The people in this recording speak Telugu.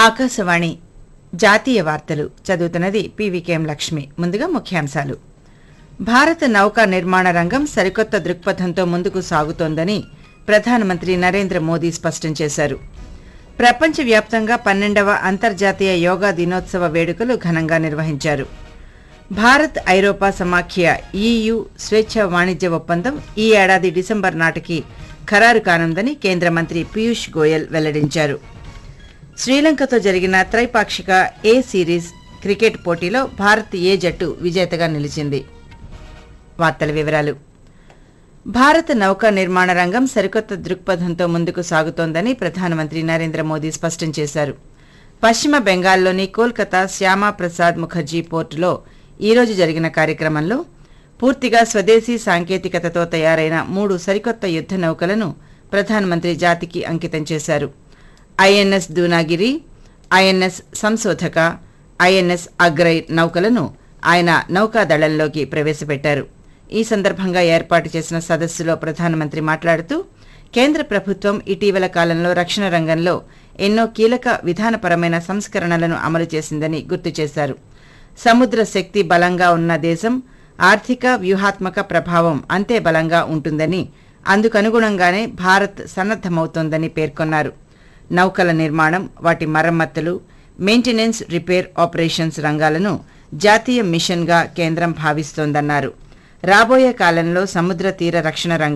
ఆకాశవాణి జాతీయ వార్తలు చదువుతున్నది పీవీకేఎం లక్ష్మి ముందుగా ముఖ్యాంశాలు భారత నౌకా నిర్మాణ రంగం సరికొత్త దృక్పథంతో ముందుకు సాగుతోందని ప్రధానమంత్రి నరేంద్ర మోదీ స్పష్టం చేశారు ప్రపంచవ్యాప్తంగా పన్నెండవ అంతర్జాతీయ యోగా దినోత్సవ వేడుకలు ఘనంగా నిర్వహించారు భారత్ ఐరోపా సమాఖ్య ఈయు స్వేచ్ఛ వాణిజ్య ఒప్పందం ఈ ఏడాది డిసెంబర్ నాటికి ఖరారు కానుందని కేంద్ర మంత్రి పీయూష్ గోయల్ వెల్లడించారు శ్రీలంకతో జరిగిన త్రైపాక్షిక ఏ సిరీస్ క్రికెట్ పోటీలో భారత్ ఏ జట్టు విజేతగా నిలిచింది వార్తల వివరాలు భారత నౌకా నిర్మాణ రంగం సరికొత్త దృక్పథంతో ముందుకు సాగుతోందని ప్రధానమంత్రి నరేంద్ర మోదీ స్పష్టం చేశారు పశ్చిమ బెంగాల్లోని కోల్కతా శ్యామా ప్రసాద్ ముఖర్జీ పోర్టులో ఈరోజు జరిగిన కార్యక్రమంలో పూర్తిగా స్వదేశీ సాంకేతికతతో తయారైన మూడు సరికొత్త యుద్ధ నౌకలను ప్రధానమంత్రి జాతికి అంకితం చేశారు INS Dunagiri INS Sanshodhak INS Agray నౌకలను ఆయన నౌకాదళంలోకి ప్రవేశపెట్టారు ఈ సందర్భంగా ఏర్పాటు చేసిన సదస్సులో ప్రధానమంత్రి మాట్లాడుతూ కేంద్ర ప్రభుత్వం ఇటీవల కాలంలో రక్షణ రంగంలో ఎన్నో కీలక విధానపరమైన సంస్కరణలను అమలు చేసిందని గుర్తు చేశారు సముద్ర శక్తి బలంగా ఉన్న దేశం ఆర్థిక వ్యూహాత్మక ప్రభావం అంతే బలంగా ఉంటుందని అందుకనుగుణంగానే భారత్ సన్నద్దమవుతోందని పేర్కొన్నారు నౌకల నిర్మాణం వాటి మరమ్మతులు మెయింటెనెన్స్ రిపేర్ ఆపరేషన్స్ రంగాలను జాతీయ మిషన్గా కేంద్రం భావిస్తోందన్నారు రాబోయే కాలంలో సముద్ర తీర రక్షణ రంగం